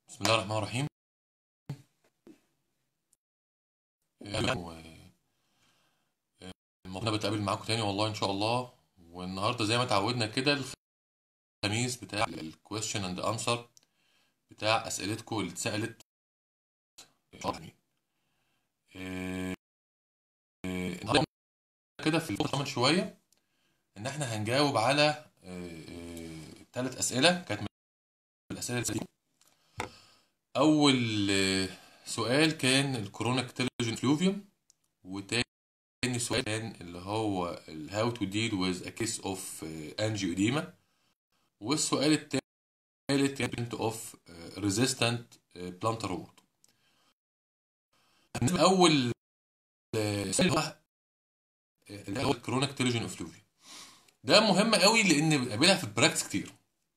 بسم الله الرحمن الرحيم أهلا و- المفروض أنا بتقابل معاكم تاني والله إن شاء الله والنهاردة زي ما اتعودنا كده الخميس بتاع الكويستشن اند انسر بتاع أسئلتكم اللي اتسألت يعني آه، آه، النهاردة كده في الفصل من شوية إن إحنا هنجاوب على ثلاث أسئلة كانت من الأسئلة دي أول آه، سؤال كان الكورونيك تيلوجين فلوفيوم وتاني سؤال كان اللي هو ال how to deal with a case of آه، angioedema والسؤال الثالث كان prevent of آه، resistant آه، plantar wart بالنسبة لأول آه، سؤال هو آه، اللي هو الكورونيك تيلوجين افلوفيوم ده مهم قوي لأن بقابلها في البراكتس كتير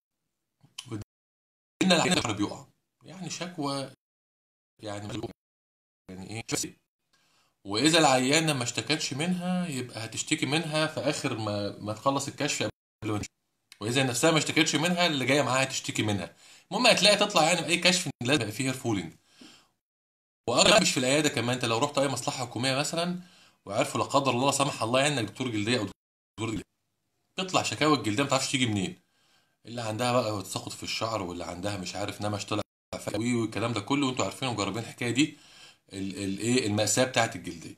قلنا العيان الشعر بيقع يعني شكوى يعني يعني ايه شكوى. واذا العيانه ما اشتكتش منها يبقى هتشتكي منها في اخر ما ما تخلص الكشف قبل ما نشوف. واذا نفسها ما اشتكتش منها اللي جايه معاها تشتكي منها المهم هتلاقي تطلع يعني باي كشف إن لازم يبقى فيه هير فولينج واغلب مش في العياده كمان انت لو رحت اي مصلحه حكوميه مثلا وعرفوا لا قدر الله لا سمح الله يعني انك دكتور جلديه او دكتور جلديه تطلع شكاوى الجلديه ما تعرفش تيجي منين اللي عندها بقى تساقط في الشعر واللي عندها مش عارف نمش طلع قوي والكلام ده كله وانتوا عارفين ومجربين الحكايه دي الايه المأساة بتاعت الجلديه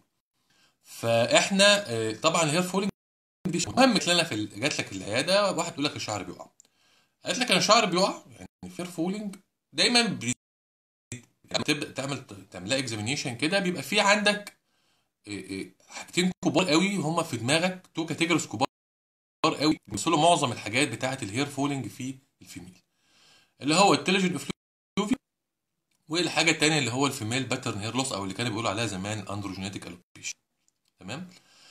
فاحنا آه، طبعا الهير فولينج دي شيء مهم لنا في ال- جات لك العياده واحد يقول لك الشعر بيقع قالت لك انا الشعر بيقع يعني الهير فولينج دايما بي- تبدا تعمل تعملها اكزامينيشن كده بيبقى في عندك آه، آه، حاجتين كبار قوي هما في دماغك تو كاتيجوريز كبار قوي بيمثلوا معظم الحاجات بتاعت الهير فولينج في الفيميل اللي هو التليجن افلوفي والحاجه التانيه اللي هو الفيميل باترن هير لوس او اللي كانوا بيقولوا عليها زمان اندروجينيتك الوبيشن تمام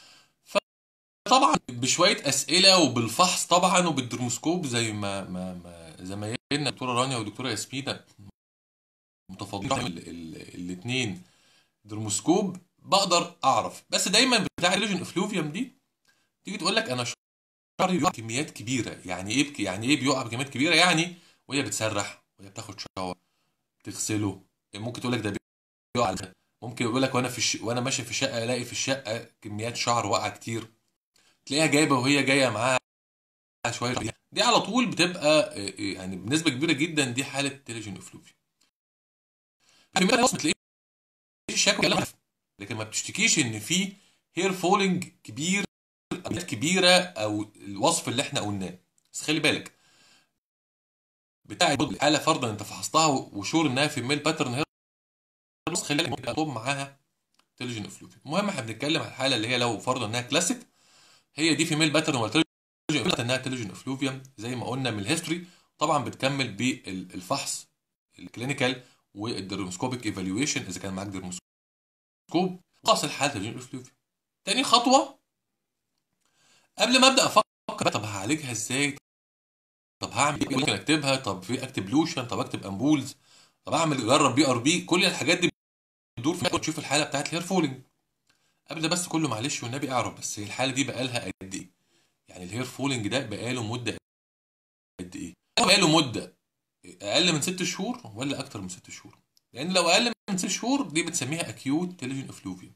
طبعا بشويه اسئله وبالفحص طبعا وبالدرموسكوب زي ما ما ما زمايلنا الدكتوره رانيا والدكتوره ياسمينة متفضلين الاثنين درموسكوب بقدر اعرف بس دايما بتاع الليجن افلوفيوم دي تيجي تقول لك انا شعري بيقع بكميات كبيره يعني ايه بك يعني ايه بيقع بكميات كبيره يعني وهي بتسرح وهي بتاخد شاور تغسله ممكن تقول لك ده بيقع على- ممكن يقول لك وانا في الش... وانا ماشي في الشقه الاقي في الشقه كميات شعر واقعه كتير تلاقيها جايبه وهي جايه معاها شويه دي على طول بتبقى آه، آه، يعني بنسبه كبيره جدا دي حاله تيليجين افلوفي في ناس بتلاقيه شكوى كلام لكن ما بتشتكيش ان في هير فولينج كبير كميات كبيره او الوصف اللي احنا قلناه بس خلي بالك بتاع الحاله فرضا انت فحصتها وشور انها في ميل باترن هير بس خلي بالك ممكن تطلب معاها تيليجين افلوفي المهم احنا بنتكلم على الحاله اللي هي لو فرضا انها كلاسيك هي دي في ميل باترن ولا تيليجين انها تيليجين افلوفيوم زي ما قلنا من الهيستوري طبعا بتكمل بالفحص الكلينيكال والديرموسكوبيك ايفالويشن اذا كان معاك ديرموسكوب قاس الحاله تيليجين افلوفيوم تاني خطوه قبل ما ابدا افكر بقى طب هعالجها ازاي طب هعمل ايه ممكن اكتبها طب في اكتب لوشن طب اكتب امبولز طب اعمل اجرب بي ار بي كل الحاجات دي بتدور في تشوف الحاله بتاعت الهير فولينج قبل ده بس كله معلش والنبي اعرف بس هي الحاله دي بقالها قد ايه يعني الهير فولينج ده بقاله مده قد ايه بقاله مده اقل من ست شهور ولا اكتر من ست شهور لان لو اقل من ست شهور دي بنسميها اكيوت تيليجين افلوفيوم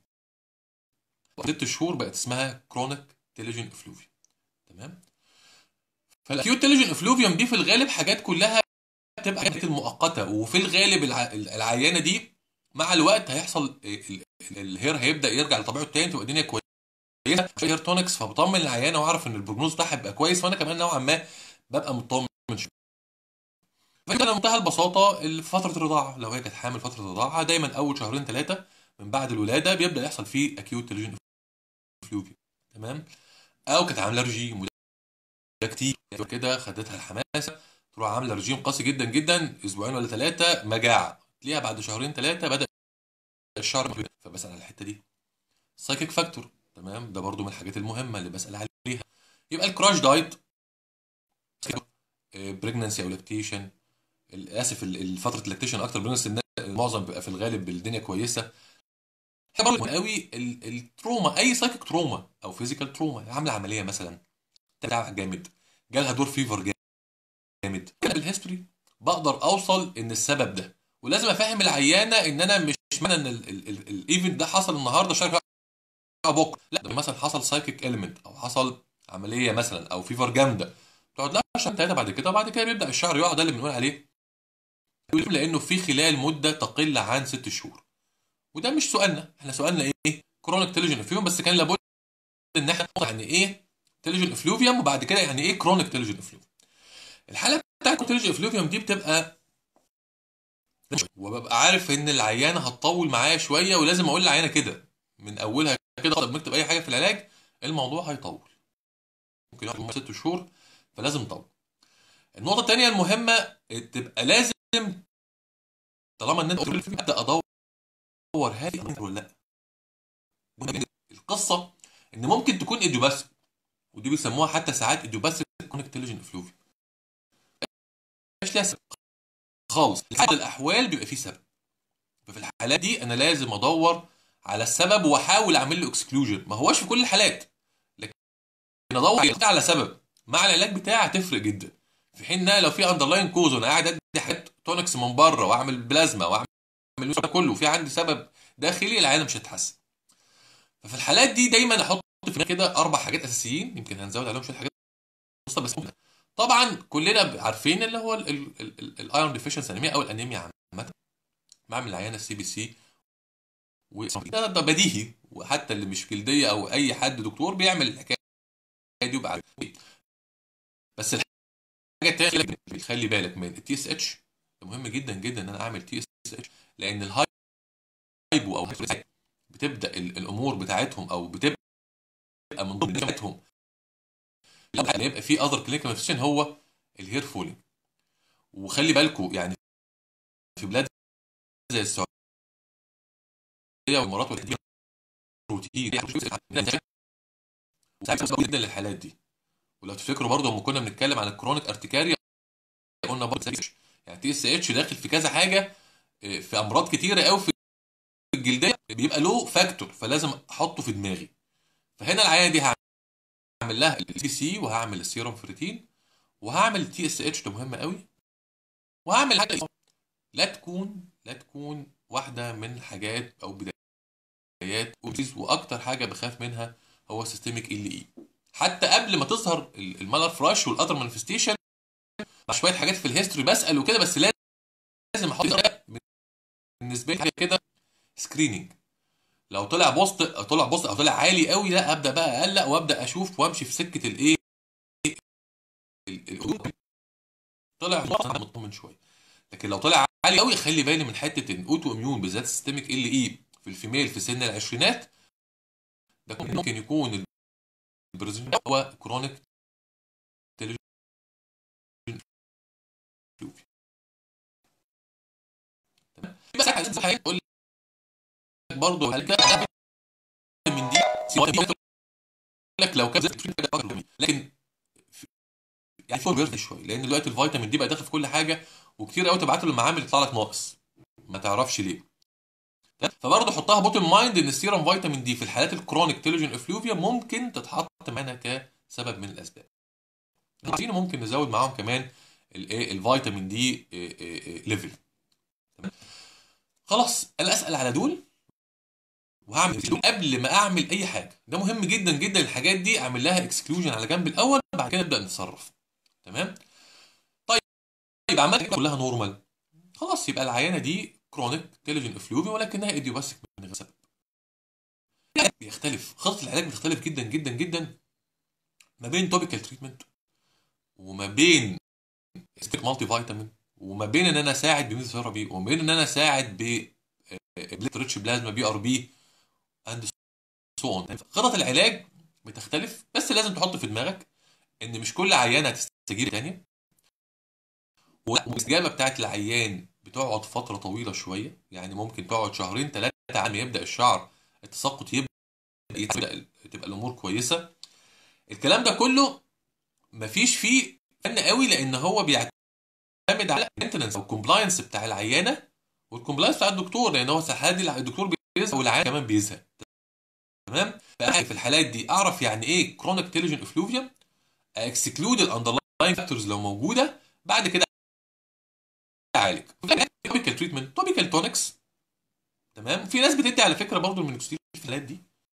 ست شهور بقت اسمها كرونيك تيليجين افلوفيوم تمام فالاكيوت تيليجين افلوفيوم دي في الغالب حاجات كلها بتبقى حاجات المؤقته وفي الغالب الع... العيانه دي مع الوقت هيحصل ال- ال- الهير هيبدا يرجع لطبيعته تاني تبقى الدنيا كويسه في هير تونكس فبطمن العيانه واعرف ان البروجنوز بتاعها هيبقى كويس وانا كمان نوعا ما ببقى مطمن شويه فكده منتهى البساطه ال- في فتره الرضاعه لو هي كانت حامل فتره الرضاعه دايما اول شهرين ثلاثه من بعد الولاده بيبدا يحصل فيه اكيوت تيليجين افلوفيوم تمام او كانت عامله رجيم ده كتير كده خدتها الحماسه تروح عامله رجيم قاسي جدا جدا اسبوعين ولا ثلاثه مجاعه تلاقيها بعد شهرين ثلاثه بدا الشعر فبسال على الحته دي سايكيك فاكتور تمام ده برضو من الحاجات المهمه اللي بسال عليها يبقى الكراش دايت بريجننسي او لاكتيشن اسف ال- ال- فتره اللاكتيشن اكتر بريجننسي معظم بيبقى في الغالب الدنيا كويسه حاجه برضو مهمة قوي ال- التروما اي سايكيك تروما او فيزيكال تروما عامله عمليه مثلا بتاع جامد جالها دور فيفر جامد كده بالهيستوري بقدر اوصل ان السبب ده ولازم افهم العيانه ان انا مش معنى ان الايفنت ده حصل النهارده شارك بكره لا ده مثلا حصل سايكيك اليمنت او حصل عمليه مثلا او فيفر جامده تقعد لها شهر ثلاثه بعد كده وبعد كده بيبدا الشعر يقع ده اللي بنقول عليه لانه في خلال مده تقل عن ست شهور وده مش سؤالنا احنا سؤالنا ايه كرونيك تيليجن افلوفيوم بس كان لابد ان احنا يعني ايه تيليجن افلوفيوم وبعد كده يعني ايه كرونيك تيليجن افلوفيوم الحاله بتاعت تيليجن افلوفيوم دي بتبقى وببقى عارف ان العيانه هتطول معايا شويه ولازم اقول للعيانه كده من اولها كده طب نكتب اي حاجه في العلاج الموضوع هيطول ممكن يقعد ست شهور فلازم نطول النقطه الثانيه المهمه تبقى لازم طالما ان انت ابدا ادور هذه ولا لا القصه ان ممكن تكون ايديوباثيك ودي بيسموها حتى ساعات ايديوباثيك كونكت تيليجن افلوفي مش لها سبب خالص في بعض الاحوال بيبقى فيه سبب ففي الحالات دي انا لازم ادور على السبب واحاول اعمل له اكسكلوجن ما هوش في كل الحالات لكن ادور على سبب مع العلاج بتاعي هتفرق جدا في حين انها لو في اندرلاين كوز وانا قاعد ادي حاجات تونكس من بره واعمل بلازما واعمل ده كله وفي عندي سبب داخلي العيانه مش هتتحسن ففي الحالات دي دايما احط في كده اربع حاجات اساسيين يمكن هنزود عليهم شويه حاجات بس ممكن. طبعا كلنا عارفين اللي هو الايرون ديفيشنسي انيميا او الانيميا عامه بعمل العيانه السي بي سي ده, ده بديهي وحتى اللي مش جلديه او اي حد دكتور بيعمل الحكايه دي وبقى بس الحاجه الثانيه خلي بالك من التي اس اتش مهم جدا جدا ان انا اعمل تي اس اتش لان الهايبو او بتبدا الامور بتاعتهم او بتبقى من ضمن بتاعتهم يبقى في اذر كلينيكال مانيفستيشن هو الهير فولينج وخلي بالكم يعني في بلاد زي السعوديه والامارات والهديه روتين جدا للحالات دي ولو تفتكروا برضه لما كنا بنتكلم عن الكرونيك ارتكاريا قلنا برضه يعني تي اس اتش داخل في كذا حاجه في امراض كتيره قوي في الجلديه بيبقى له فاكتور فلازم احطه في دماغي فهنا العيانه دي هعمل لها التي سي وهعمل السيروم فريتين وهعمل التي اس اتش ده مهم قوي وهعمل حاجه لا تكون لا تكون واحده من الحاجات او بدايات واكتر حاجه بخاف منها هو سيستميك ال اي حتى قبل ما تظهر المالر فراش والاذر مانيفستيشن مع شويه حاجات في الهيستوري بسال وكده بس لازم احط بالنسبه لي كده سكريننج لو طلع بوست طلع بوست او طلع عالي قوي لا ابدا بقى اقلق وابدا اشوف وامشي في سكه الايه طلع مطمن شويه لكن لو طلع عالي قوي خلي بالي من حته ان اوتو اميون بالذات السيستميك ال اي في الفيميل في سن العشرينات ده ممكن يكون البرزنت هو كرونيك بس عايز حاجه اقول لك برضه من دي لك لو كان لكن يعني فور بيرد شويه لان دلوقتي الفيتامين دي بقى داخل في كل حاجه وكتير قوي تبعته للمعامل يطلع لك ناقص ما تعرفش ليه فبرضه حطها بوتم مايند ان السيرم فيتامين دي في الحالات الكرونيك تيلوجين افلوفيا ممكن تتحط معانا كسبب من الاسباب عايزين ممكن نزود معاهم كمان الايه الفيتامين دي ليفل خلاص انا اسال على دول وهعمل دول قبل ما اعمل اي حاجه ده مهم جدا جدا الحاجات دي اعمل لها اكسكلوجن على جنب الاول بعد كده نبدا نتصرف تمام طيب طيب عملت كلها نورمال خلاص يبقى العيانه دي كرونيك تيليجن افلوفي ولكنها ايديوباثيك من غير سبب بيختلف خطه العلاج بتختلف جدا جدا جدا ما بين توبيكال تريتمنت وما بين مالتي فيتامين وما بين ان انا اساعد بميزوثيرابي وما بين ان انا اساعد ب ريتش بلازما بي ار بي اند سو اون خطط العلاج بتختلف بس لازم تحط في دماغك ان مش كل عيانه هتستجيب تانية والاستجابه بتاعت العيان بتقعد فتره طويله شويه يعني ممكن تقعد شهرين ثلاثه عم يبدا الشعر التساقط يبدا يبدا تبقى الامور كويسه الكلام ده كله مفيش فيه فن قوي لان هو بيعتمد على المينتنس او الكومبلاينس بتاع العيانه والكومبلاينس بتاع الدكتور لان هو ساعات الدكتور بيزهق والعيان كمان بيزهق تمام في الحالات دي اعرف يعني ايه كرونيك تيليجن افلوفيوم اكسكلود الاندرلاين فاكتورز لو موجوده بعد كده اعالج توبيكال تريتمنت توبيكال تونكس تمام في ناس بتدي على فكره برضه المينوكسيديل في الحالات دي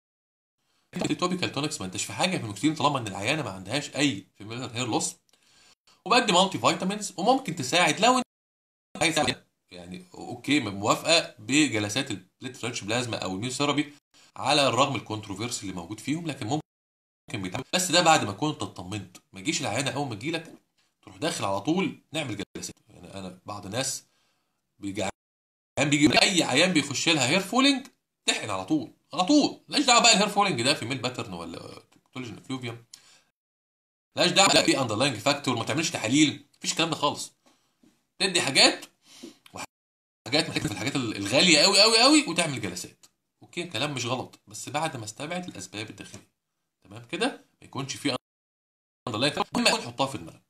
توبيكال تونكس ما انتش في حاجه في المينوكسيديل طالما ان العيانه ما عندهاش اي فيميلر هير لوس وبدي مالتي فيتامينز وممكن تساعد لو انت عايز يعني اوكي موافقه بجلسات البليت فريتش بلازما او الميو ثيرابي على الرغم الكونتروفيرسي اللي موجود فيهم لكن ممكن بيتعمل بس ده بعد ما كنت اطمنت ما تجيش العيانه اول ما تجي لك تروح داخل على طول نعمل جلسات يعني انا بعض الناس بيجي عيان بيجي اي عيان بيخش لها هير فولينج تحقن على طول على طول مالهاش دعوه بقى الهير فولينج ده في ميل باترن ولا كولاجين فلوفيوم مالهاش دعوه لا في اندرلاينج فاكتور ما تعملش تحاليل مفيش الكلام ده خالص تدي حاجات وحاجات محتاجه في الحاجات الغاليه قوي قوي قوي وتعمل جلسات اوكي الكلام مش غلط بس بعد ما استبعد الاسباب الداخليه تمام كده ما يكونش في اندرلاينج المهم تحطها في دماغك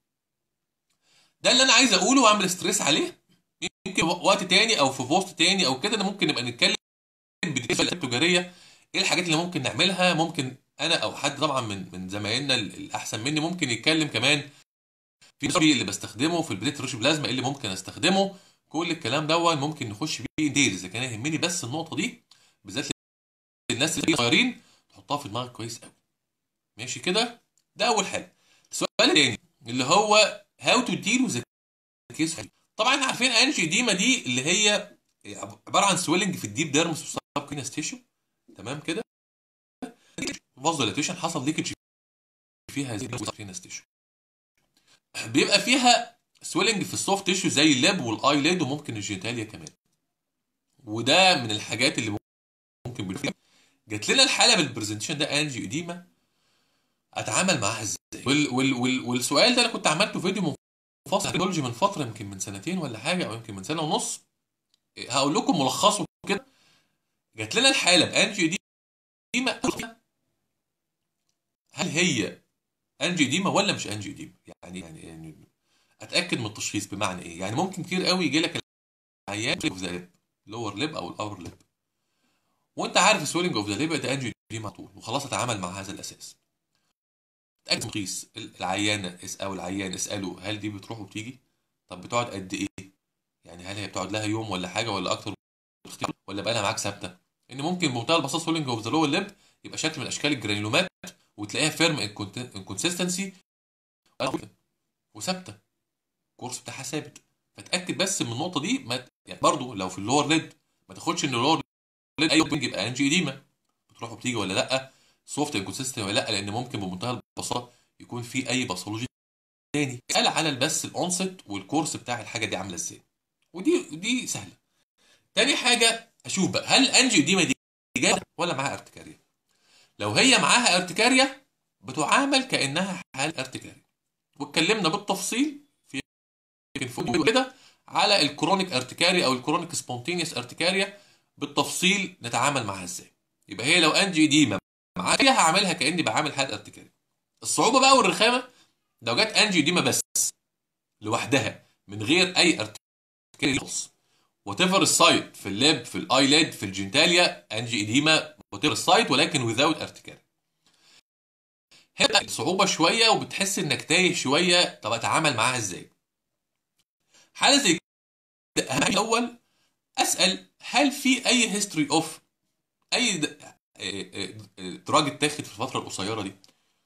ده اللي انا عايز اقوله واعمل ستريس عليه يمكن وقت تاني او في بوست تاني او كده انا ممكن نبقى نتكلم بالنسبه التجاريه ايه الحاجات اللي ممكن نعملها ممكن انا او حد طبعا من من زمايلنا الاحسن مني ممكن يتكلم كمان في اللي بستخدمه في البليت روش بلازما ايه اللي ممكن استخدمه كل الكلام دوت ممكن نخش فيه ديلز لكن انا يهمني بس النقطه دي بالذات الناس اللي صغيرين تحطها في دماغك كويس قوي ماشي كده ده اول حاجه السؤال الثاني اللي هو هاو تو ديل وذ كيس طبعا احنا عارفين انجي ديما دي اللي هي عباره عن سويلنج في الديب ديرمس والسبكينس تيشو تمام كده فاز ديلاتيشن حصل ليكج فيها هذه السبكينس تيشو بيبقى فيها سويلنج في السوفت تيشو زي اللاب والاي ليد وممكن الجينيتاليا كمان وده من الحاجات اللي ممكن بالفعل جات لنا الحاله بالبرزنتيشن ده انجي اديما اتعامل معاها ازاي وال وال وال والسؤال ده انا كنت عملته فيديو منفصل تكنولوجي من فتره يمكن من سنتين ولا حاجه او يمكن من سنه ونص هقول لكم ملخصه كده جات لنا الحاله بانجي اديما هل هي انجي اديما ولا مش انجي اديما يعني يعني يعني اتاكد من التشخيص بمعنى ايه يعني ممكن كتير قوي يجي لك العيان اوف ذا ليب لور ليب او الابر ليب وانت عارف السويلنج اوف ذا ليب ده انجي اديما طول وخلاص اتعامل مع هذا الاساس تأكد قيس العيانة او العيان اسأله هل دي بتروح وبتيجي طب بتقعد قد ايه يعني هل هي بتقعد لها يوم ولا حاجة ولا اكتر ولا بقى لها معاك ثابتة ان ممكن بمنتهى البساطة سويلنج اوف ذا لور ليب يبقى شكل من اشكال الجرانيولومات وتلاقيها فيرم انكونسستنسي وثابته الكورس بتاعها ثابت فتاكد بس من النقطه دي ما يعني برضه لو في اللور ليد ما تاخدش ان اللور ليد اي بنج يبقى انجي اديما بتروح وبتيجي ولا لا سوفت انكونسستنت ولا لا لان ممكن بمنتهى البساطه يكون في اي باثولوجي تاني قال على بس الاونست والكورس بتاع الحاجه دي عامله ازاي ودي دي سهله تاني حاجه اشوف بقى هل الانجي اديما دي جايه ولا معاها ارتكاريا لو هي معاها ارتكاريا بتعامل كانها حال ارتكاريا واتكلمنا بالتفصيل في الفيديو كده على الكرونيك ارتكاريا او الكرونيك سبونتينيوس ارتكاريا بالتفصيل نتعامل معاها ازاي يبقى هي لو انجي ديما معايا هعملها كاني بعامل حاله ارتكاريا الصعوبه بقى والرخامه لو جت انجي ديما بس لوحدها من غير اي ارتكاريا خالص وات ايفر السايت في اللاب في الاي ليد في الجنتاليا انجي اديما وات ايفر السايت ولكن وذاوت ارتكاريا هنا صعوبة شوية وبتحس انك تايه شوية طب اتعامل معاها ازاي حالة زي كده اهم الاول اسأل هل في اي هيستوري اوف اي دراج اتاخد في الفترة القصيرة دي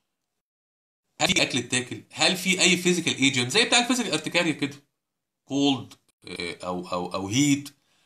هل في اكل اتاكل هل في اي فيزيكال ايجنت زي بتاع الفيزيكال ارتكاريا كده كولد او او او هيت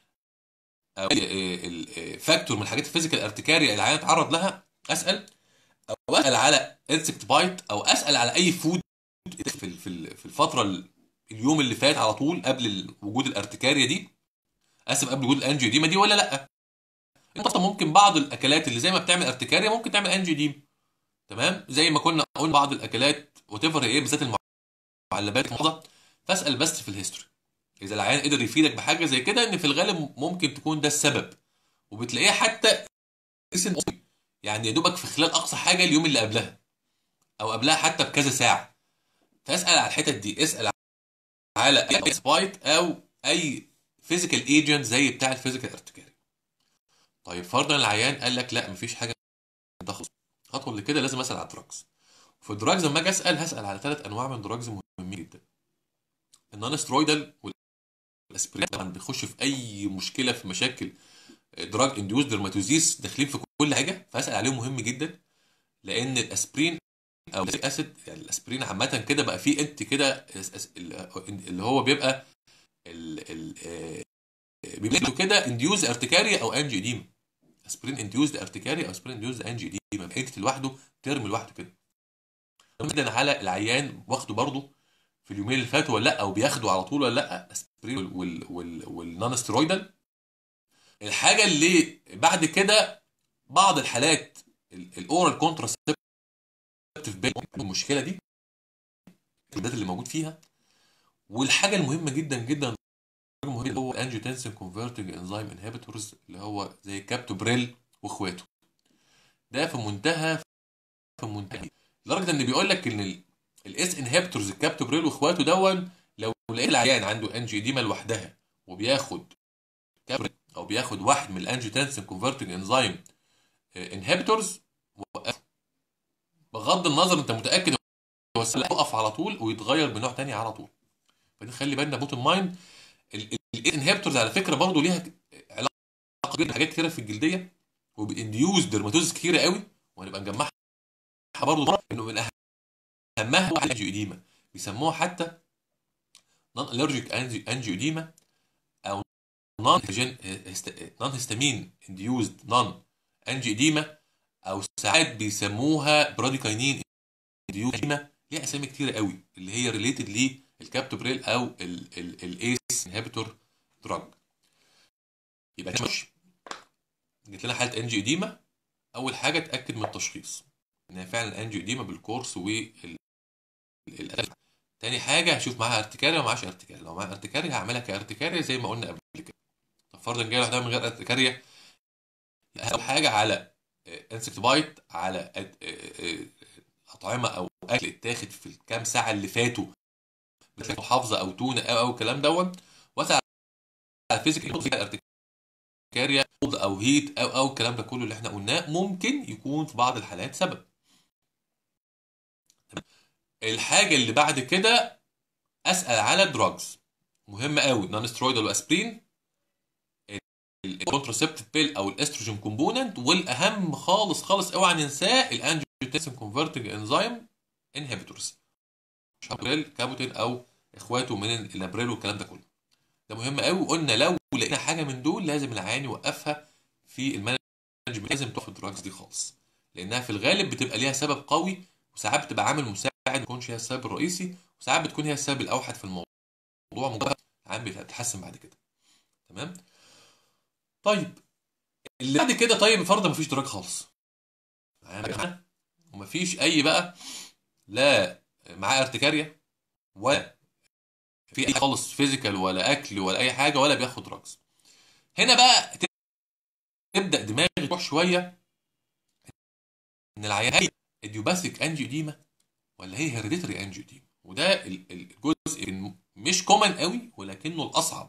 او فاكتور من الحاجات الفيزيكال ارتكاريا العيان اتعرض لها اسال او اسال على انسكت بايت او اسال على اي فود في في الفتره اليوم اللي فات على طول قبل وجود الارتكاريا دي اسف قبل وجود الانجيو ديما دي ولا لا انت ممكن بعض الاكلات اللي زي ما بتعمل ارتكاريا ممكن تعمل انجيو ديما تمام زي ما كنا قلنا بعض الاكلات وات ايفر ايه بالذات المعلبات المحفظه فاسال بس في الهيستوري اذا العيان قدر يفيدك بحاجه زي كده ان في الغالب ممكن تكون ده السبب وبتلاقيها حتى يعني يا دوبك في خلال اقصى حاجه اليوم اللي قبلها او قبلها حتى بكذا ساعه فاسال على الحتت دي اسال على اي سبايت او اي فيزيكال ايجنت زي بتاع الفيزيكال ارتكاري طيب فرضا العيان قال لك لا مفيش حاجه تخلص الخطوه اللي كده لازم اسال على الدراجز في الدراجز لما اجي اسال هسال على ثلاث انواع من الدراجز مهمين جدا النون سترويدال الاسبرين طبعا بيخش في اي مشكله في مشاكل دراج انديوز درماتوزيس داخلين في كل حاجه فاسال عليهم مهم جدا لان الاسبرين او الاسيد يعني الاسبرين عامه كده بقى فيه انت كده اللي هو بيبقى ال ال بيبقى كده انديوز ارتكاريا او انجي اديما اسبرين انديوز ارتكاريا او اسبرين انديوز انجي اديما انت لوحده ترم لوحده كده جدا على العيان واخده برضه في اليومين اللي فاتوا ولا لا او بياخده على طول ولا لا اسبرين وال وال والنون ستيرويدال الحاجه اللي بعد كده بعض الحالات الاورال كونتراسبتيف المشكله دي الداتا اللي موجود فيها والحاجه المهمه جدا جدا المهم هو الانجيوتنسين كونفرتنج انزيم انهبيتورز اللي هو زي كابتوبريل واخواته ده في منتهى في منتهى لدرجه ان بيقول لك ان الاس انهبيتورز الكابتوبريل واخواته دون لو لقيت العيان عنده انجي ديما لوحدها وبياخد كابتوبريل او بياخد واحد من الانجيوتنسين كونفرتنج انزيم انهبيتورز وقف بغض النظر انت متاكد هو يقف على طول ويتغير بنوع تاني على طول فدي خلي بالنا بوتن مايند الانهبيتورز على فكره برضه ليها علاقه جدا حاجات كتيره في الجلديه وبانديوز ديرماتوزس كتيره قوي وهنبقى نجمعها برضه انه من اهمها هو الانجيوديما بيسموها حتى نون الرجيك انجيوديما او نون نون هيستامين انديوزد نون انجيوديما او ساعات بيسموها براديكاينين انديوديما ليها اسامي كتيره قوي اللي هي ريليتد ليه الكابتوبريل او الايس انهبيتور دراج يبقى ماشي جت لنا حاله انجي اديما اول حاجه اتاكد من التشخيص انها فعلا انجي اديما بالكورس وال تاني حاجه هشوف معاها ارتكاريا وما معاش ارتكاريا لو معاها ارتكاريا هعملها كارتكاريا زي ما قلنا قبل كده طب فرضا جاي لوحدها من غير ارتكاريا اول حاجه على انسكت بايت على اطعمه او اكل اتاخد في الكام ساعه اللي فاتوا محافظه او تونه او او الكلام دون واسال على الفيزيكال ارتكاريا او هيت او او الكلام ده كله اللي احنا قلناه ممكن يكون في بعض الحالات سبب الحاجه اللي بعد كده اسال على الدراجز مهم قوي نون سترويدال واسبرين الكونتراسبتيف بيل او الاستروجين كومبوننت والاهم خالص خالص اوعى ننساه الانجيوتنسين كونفرتنج انزيم انهبيتورز شابريل كابوتين او اخواته من الابريل والكلام ده كله ده مهم قوي وقلنا لو لقينا حاجه من دول لازم العيان يوقفها في المانجمنت لازم تقف الدراجز دي خالص لانها في الغالب بتبقى ليها سبب قوي وساعات بتبقى عامل مساعد ما يكونش هي السبب الرئيسي وساعات بتكون هي السبب الاوحد في الموضوع مجرد العيان بيتحسن بعد كده تمام طيب اللي بعد كده طيب فرضا مفيش دراج خالص ومفيش اي بقى لا معاه ارتكاريا ولا في اي خالص فيزيكال ولا اكل ولا اي حاجه ولا بياخد دراجز هنا بقى تبدا دماغي تروح شويه ان العيان هي اديوباثيك انجيوديما ولا هي هيريديتري انجيوديما وده الجزء مش كومن قوي ولكنه الاصعب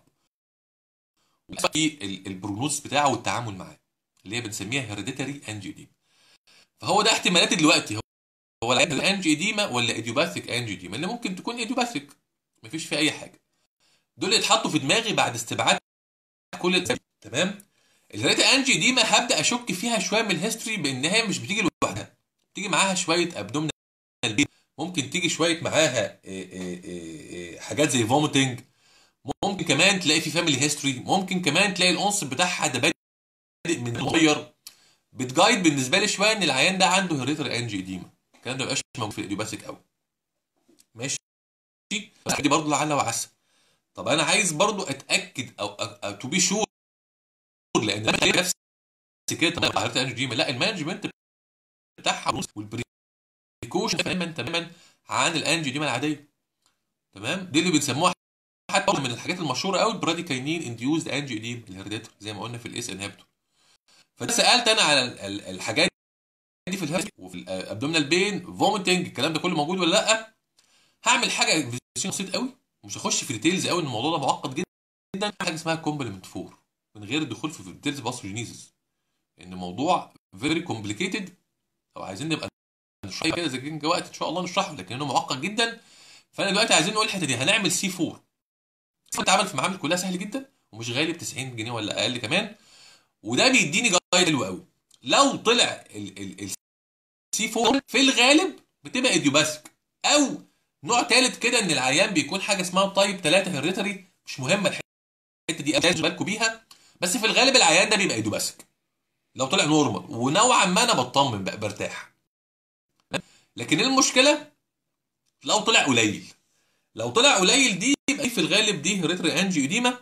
في البرونوس بتاعه والتعامل معاه اللي هي بنسميها هيريديتري انجيوديما فهو ده احتمالات دلوقتي هو الانجيوديما ولا ايديوباثيك انجيوديما اللي ممكن تكون ايديوباثيك مفيش فيه اي حاجه دول يتحطوا في دماغي بعد استبعاد كل الأسباب. تمام الهيريديتري انجيوديما هبدا اشك فيها شويه من الهيستوري بانها مش بتيجي لوحدها بتيجي معاها شويه ابدومينال ممكن تيجي شويه معاها حاجات زي فوميتنج ممكن كمان تلاقي في فاميلي هيستوري ممكن كمان تلاقي العنصر بتاعها ده بادئ من صغير بتجايد بالنسبه لي شويه ان العيان ده عنده هيريتري انجي اديما الكلام ده مبقاش موجود في الايديوباثيك قوي ماشي بس دي برضه لعل وعسى طب انا عايز برضه اتاكد او تو بي شور لان انا نفسي كده طب هيريتري انجي اديما لا المانجمنت بتاعها والبريكوشن تماما تماما عن الانجي اديما العاديه تمام دي اللي بنسموها حتى من الحاجات المشهوره قوي البراديكاينين انديوزد انجي اديم الهيريديتور زي ما قلنا في الاس انهبيتور فسالت انا على الحاجات دي في الهيرس وفي الابدومينال بين فوميتنج الكلام ده كله موجود ولا لا هعمل حاجه انفستيجيشن بسيط قوي مش هخش في ديتيلز قوي ان الموضوع ده معقد جدا حاجه اسمها كومبلمنت 4 من غير الدخول في ديتيلز باثوجينيزيس ان الموضوع فيري كومبليكيتد او عايزين نبقى نشرح كده زي كده وقت ان شاء الله نشرحه لكنه معقد جدا فانا دلوقتي عايزين نقول الحته دي هنعمل سي 4 اتعمل في معامل كلها سهل جدا ومش غالي ب 90 جنيه ولا اقل كمان وده بيديني جايد حلو قوي لو طلع السي 4 في الغالب بتبقى ايديوباثيك او نوع ثالث كده ان العيان بيكون حاجه اسمها تايب 3 هيريتري مش مهمه الحته دي لازم بالكم بيها بس في الغالب العيان ده بيبقى ايديوباثيك لو طلع نورمال ونوعا ما انا بطمن بقى برتاح لكن المشكله لو طلع قليل لو طلع قليل دي يبقى في الغالب دي هيريتري انجي اديما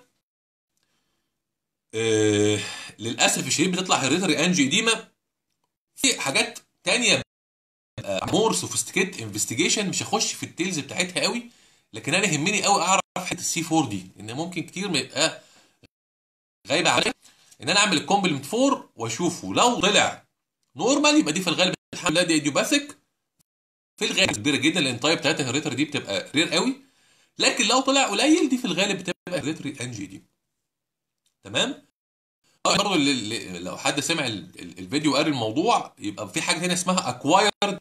آه للاسف الشديد بتطلع هيريتري انجي اديما في حاجات تانية مور سوفيستيكيت انفستيجيشن مش هخش في التيلز بتاعتها قوي لكن انا يهمني قوي اعرف حته السي 4 دي ان ممكن كتير ما يبقى غايبه عليا ان انا اعمل الكومبلمنت 4 واشوفه لو طلع نورمال يبقى دي في الغالب الحمد لله دي ايديوباثيك في الغالب كبيره جدا لان تايب 3 هيريتري دي بتبقى رير قوي لكن لو طلع قليل دي في الغالب بتبقى هيريتري انجي دي تمام برضه لو حد سمع الفيديو وقري الموضوع يبقى في حاجه هنا اسمها اكوايرد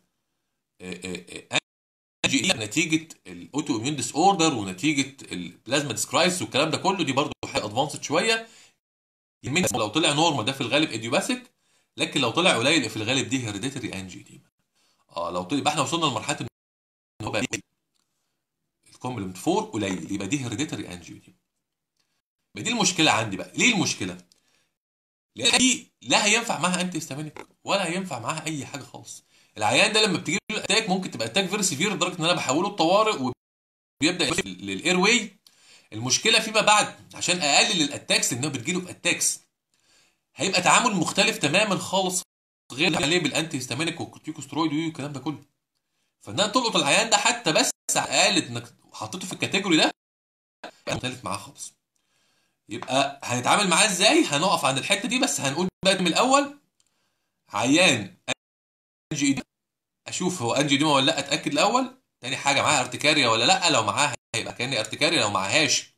انجي دي نتيجه الاوتو اميون ديس اوردر ونتيجه البلازما ديسكرايس والكلام ده كله دي برضه حاجه ادفانسد شويه يهمني لو طلع نورمال ده في الغالب ايديوباثيك لكن لو طلع قليل في الغالب دي هيريديتري انجي دي اه لو طلع يبقى احنا وصلنا لمرحله ان هو بقى الكومبلمنت 4 قليل يبقى دي هيريديتري انجي دي دي المشكله عندي بقى ليه المشكله لان دي لا هينفع معاها انتي هيستامينيك ولا هينفع معاها اي حاجه خالص العيان ده لما بتجيب له اتاك ممكن تبقى اتاك فيري سيفير لدرجه ان انا بحوله الطوارئ وبيبدا للاير واي المشكله فيما بعد عشان اقلل الاتاكس انه بتجيله باتاكس هيبقى تعامل مختلف تماما خالص غير عليه بالانتي هيستامينيك والكورتيكوسترويد والكلام ده كله فان انا تلقط العيان ده حتى بس على الاقل انك حطيته في الكاتيجوري ده مختلف معاه خالص يبقى هنتعامل معاه ازاي هنقف عند الحته دي بس هنقول بقى من الاول عيان انجي ايديما اشوف هو انجي ايديما ولا لا اتاكد الاول تاني حاجه معاها ارتكاريا ولا لا لو معاها هيبقى كاني ارتكاريا لو معاهاش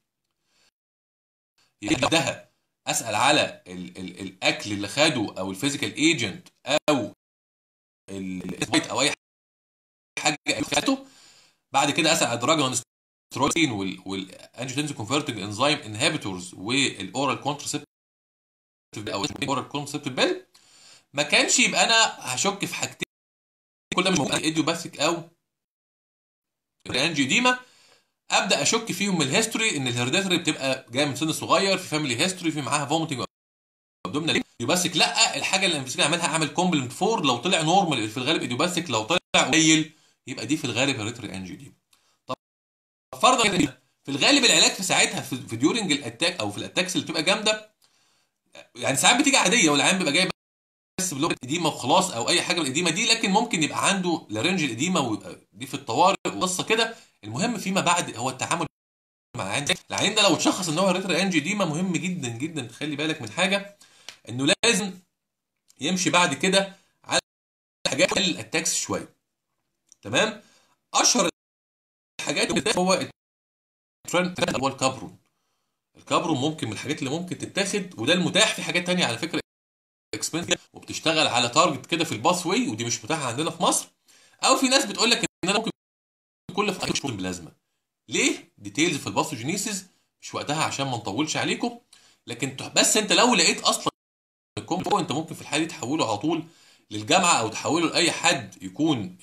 يبقى ده اسال على ال ال الاكل اللي خده او الفيزيكال ايجنت او ال او اي حاجه خدته بعد كده اسال على دراجون ستروين والانجيوتنسين كونفرتنج انزيم انهبيتورز والاورال كونترسبتيف او الاورال كونترسبتيف بيل ما كانش يبقى انا هشك في حاجتين كل ده ممكن ايديوباثيك او انجيوديما ابدا اشك فيهم من الهيستوري ان الهيرديتري بتبقى جايه من سن صغير في فاميلي هيستوري في معاها فوميتنج ابدومينال ايديوباثيك لا الحاجه اللي الانفستيجيشن اعملها اعمل كومبلمنت 4 لو طلع نورمال في الغالب ايديوباثيك لو طلع قليل يبقى دي في الغالب هيريتري انجيوديما طب فرضا في الغالب العلاج في ساعتها في ديورنج الاتاك او في الاتاكس اللي بتبقى جامده يعني ساعات بتيجي عاديه والعيان بيبقى جاي بس بلغه اديمه وخلاص او اي حاجه من الاديمه دي لكن ممكن يبقى عنده لارنج الاديمه ويبقى دي في الطوارئ وقصه كده المهم فيما بعد هو التعامل مع العيان ده العيان ده لو اتشخص ان هو هيريتري انجي ديما مهم جدا جدا تخلي بالك من حاجه انه لازم يمشي بعد كده على حاجات الاتاكس شويه تمام اشهر الحاجات هو الترند هو الكابرون الكابرون ممكن من الحاجات اللي ممكن تتاخد وده المتاح في حاجات تانية على فكره اكسبنس وبتشتغل على تارجت كده في الباس واي ودي مش متاحه عندنا في مصر او في ناس بتقول لك ان انا ممكن كل فتره اشرب بلازما ليه ديتيلز في الباثوجينيسيس مش وقتها عشان ما نطولش عليكم لكن بس انت لو لقيت اصلا الكومبو انت ممكن في الحاله دي تحوله على طول للجامعه او تحوله لاي حد يكون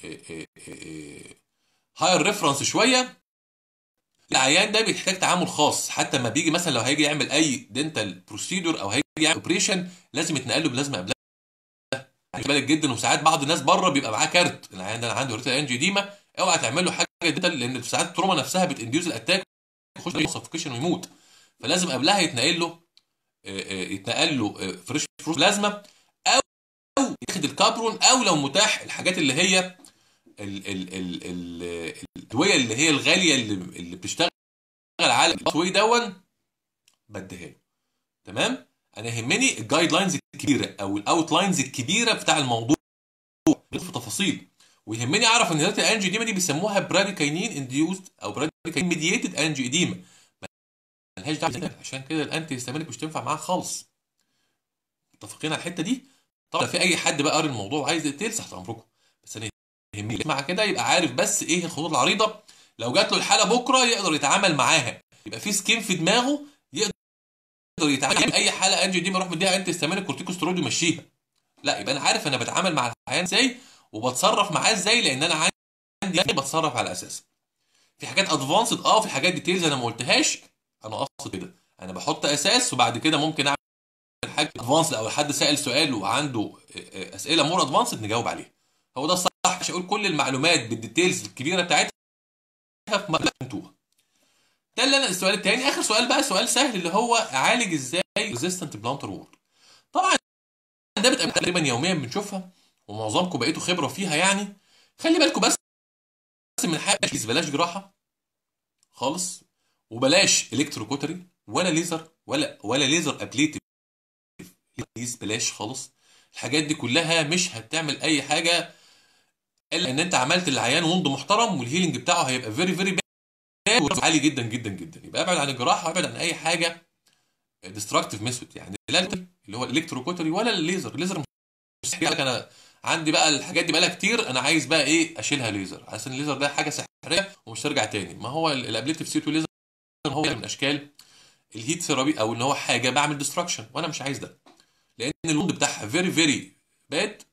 هاير ريفرنس شويه العيان ده بيحتاج تعامل خاص حتى لما بيجي مثلا لو هيجي يعمل اي دنتال بروسيدور او هيجي يعمل اوبريشن لازم يتنقل له بلازما قبلها خلي بالك جدا وساعات بعض الناس بره بيبقى معاه كارت العيان ده انا عنده هيريتال انجي ديما اوعى تعمل له حاجه دنتال لان ساعات التروما نفسها بتنديوز الاتاك يخش سفكيشن ويموت فلازم قبلها يتنقل له يتنقل له فريش فروت بلازما او او ياخد الكابرون او لو متاح الحاجات اللي هي الادويه اللي هي الغاليه اللي, اللي بتشتغل على الباسوي دون بديها له تمام انا يهمني الجايد لاينز الكبيره او الاوت لاينز الكبيره بتاع الموضوع في تفاصيل ويهمني اعرف ان هيرتي انجي ديما دي بيسموها براديكاينين انديوزد او براديكاينين ميدييتد انجي اديما ملهاش دعوه عشان كده الانتي هيستامينيك مش تنفع معاها خالص متفقين على الحته دي طبعا في اي حد بقى قاري الموضوع وعايز ديتيلز تحت امركم بس انا يهمني مع كده يبقى عارف بس ايه الخطوط العريضه لو جات له الحاله بكره يقدر يتعامل معاها يبقى في سكيم في دماغه يقدر يتعامل اي حاله انجي دي يروح مديها انت استامين الكورتيكوستيرويد ويمشيها لا يبقى انا عارف انا بتعامل مع العيان ازاي وبتصرف معاه ازاي لان انا عندي يعني بتصرف على اساس في حاجات ادفانسد اه في حاجات ديتيلز انا ما قلتهاش انا قصد كده انا بحط اساس وبعد كده ممكن اعمل حاجه ادفانسد او حد سال سؤال وعنده اسئله مور ادفانسد نجاوب عليها هو ده الصح مش هقول كل المعلومات بالديتيلز الكبيره بتاعتها في مكتوبه ده اللي انا السؤال الثاني اخر سؤال بقى سؤال سهل اللي هو اعالج ازاي ريزيستنت بلانتر وورد طبعا ده بتبقى تقريبا يوميا بنشوفها ومعظمكم بقيتوا خبره فيها يعني خلي بالكم بس من حاجه بلاش جراحه خالص وبلاش الكتروكوتري ولا ليزر ولا ولا ليزر ابليتيف بلاش خالص الحاجات دي كلها مش هتعمل اي حاجه الا ان انت عملت للعيان وند محترم والهيلينج بتاعه هيبقى فيري فيري عالي جدا جدا جدا يبقى ابعد عن الجراحه وابعد عن اي حاجه ديستراكتيف ميثود يعني لا اللي هو الالكتروكوتري ولا الليزر الليزر مش انا عندي بقى الحاجات دي بقى لها كتير انا عايز بقى ايه اشيلها ليزر عشان الليزر ده حاجه سحريه ومش ترجع تاني ما هو الابليتيف سيتو ليزر هو من اشكال الهيت ثيرابي او ان هو حاجه بعمل ديستراكشن وانا مش عايز ده لان اللوند بتاعها فيري فيري باد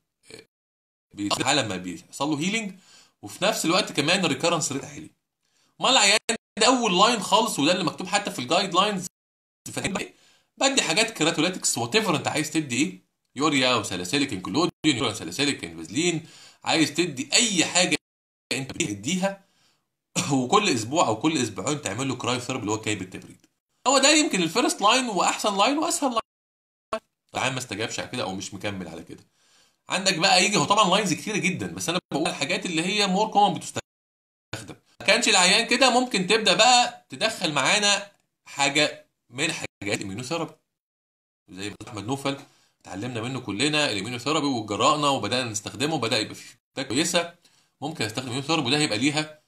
على ما بيحصل له هيلينج وفي نفس الوقت كمان الريكرنس ريت عالي ما العيان ده اول لاين خالص وده اللي مكتوب حتى في الجايد لاينز بدي حاجات كراتوليتكس وات ايفر انت عايز تدي ايه يوريا وسلاسيليك انكلودين يوريا وسلاسيليك انفازلين عايز تدي اي حاجه انت بتديها وكل اسبوع او كل اسبوعين تعمل له كرايو ثيرابي اللي هو كايب التبريد هو ده يمكن الفيرست لاين واحسن لاين واسهل لاين العيان ما استجابش على كده او مش مكمل على كده عندك بقى يجي هو طبعا لاينز كتيره جدا بس انا بقول الحاجات اللي هي مور كومن بتستخدم ما كانش العيان كده ممكن تبدا بقى تدخل معانا حاجه من حاجات الميونوثيرابي زي احمد نوفل اتعلمنا منه كلنا الاميونوثيرابي وجرأنا وبدانا نستخدمه بدا يبقى في كويسه ممكن استخدم الاميونوثيرابي وده هيبقى ليها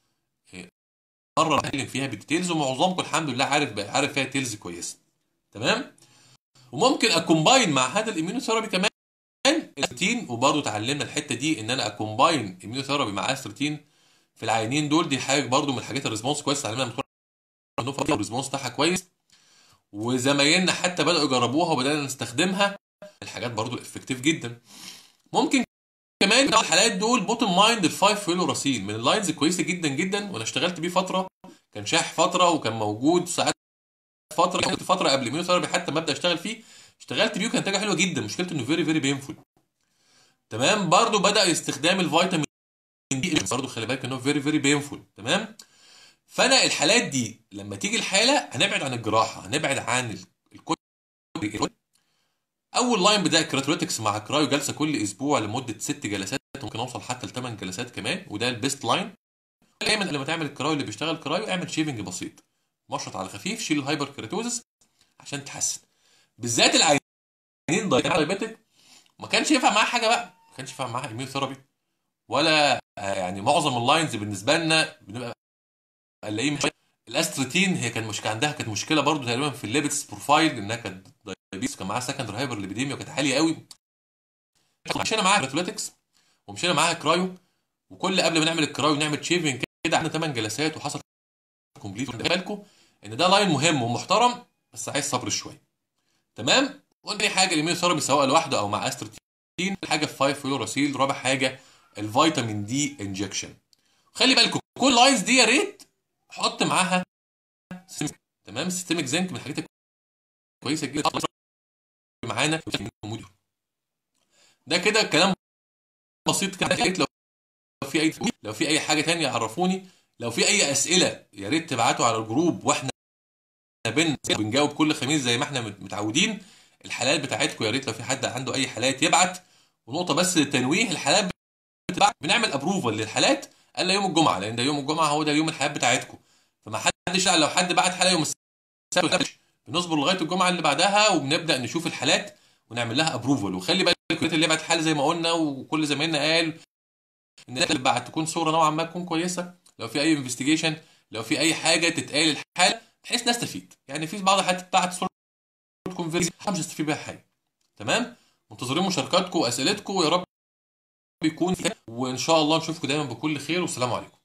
مره اتكلم فيها بالديتيلز ومعظمكم الحمد لله عارف عارف فيها ديتيلز كويسه تمام وممكن اكومباين مع هذا الاميونوثيرابي كمان استروتين وبرضه اتعلمنا الحته دي ان انا اكومباين اميونوثيرابي مع استروتين في العيانين دول دي حاجه برضه من الحاجات الريسبونس كويس اتعلمنا من الريسبونس بتاعها كويس وزمايلنا حتى بداوا يجربوها وبدانا نستخدمها الحاجات برضو افكتيف جدا ممكن كمان في الحالات دول بوتم مايند الفايف فيلوراسين من اللاينز كويسه جدا جدا وانا اشتغلت بيه فتره كان شاح فتره وكان موجود ساعات فتره كنت فتره قبل الميوثيرابي حتى ما ابدا اشتغل فيه اشتغلت بيه وكان نتائجه حلوه جدا مشكلته انه فيري فيري بينفول تمام برضو بدا استخدام الفيتامين دي برضو خلي بالك انه فيري فيري بينفول تمام فانا الحالات دي لما تيجي الحاله هنبعد عن الجراحه هنبعد عن الكل اول لاين بدا كراتوليتكس مع كرايو جلسه كل اسبوع لمده ست جلسات ممكن اوصل حتى لثمان جلسات كمان وده البيست لاين دايما لما تعمل الكرايو اللي بيشتغل كرايو اعمل شيفنج بسيط مشرط على خفيف شيل الهايبر كيراتوزس عشان تحسن بالذات العيانين دايابيتك ما كانش ينفع معاه حاجه بقى ما كانش ينفع معاه ايميو ثيرابي ولا يعني معظم اللاينز بالنسبه لنا بنبقى نلاقيه الاستروتين هي كان مشكله عندها كانت مشكله برضو تقريبا في الليبتس بروفايل انها كانت دايابيتس كان معاها سكندري هايبر ليبيديميا وكانت عاليه قوي مشينا معاها كراتوليتكس ومشينا معاها كرايو وكل قبل ما نعمل الكرايو نعمل شيفنج كده عندنا 8 جلسات وحصل كومبليت بالكم ان ده لاين مهم ومحترم بس عايز صبر شويه تمام وتاني حاجه اليمين ثيرابي سواء لوحده او مع استروتين حاجه 5 فلوراسيل رابع حاجه الفيتامين دي انجكشن خلي بالكم كل لاينز دي يا ريت حط معاها سيستمك تمام سيستمك زنك من الحاجات كويسه جدا معانا ده كده كلام بسيط كده لو في اي لو في اي حاجه ثانيه عرفوني لو في اي اسئله يا ريت تبعتوا على الجروب واحنا بن بنجاوب كل خميس زي ما احنا متعودين الحالات بتاعتكم يا ريت لو في حد عنده اي حالات يبعت ونقطه بس تنويه الحالات بتبعت بنعمل ابروفال للحالات الا يوم الجمعه لان ده يوم الجمعه هو ده يوم الحالات بتاعتكم فما حدش لو حد بعت حاله يوم السبت بنصبر لغايه الجمعه اللي بعدها وبنبدا نشوف الحالات ونعمل لها ابروفال وخلي بالك اللي بعت حاله زي ما قلنا وكل زمايلنا قال ان اللي بعت تكون صوره نوعا ما تكون كويسه لو في اي انفستيجيشن لو في اي حاجه تتقال الحاله بحيث نستفيد يعني في بعض الحالات بتاعت صوره تكون فيري مش هستفيد بيها حاجه تمام منتظرين مشاركاتكم واسئلتكم ويا رب يكون وان شاء الله نشوفكم دايما بكل خير والسلام عليكم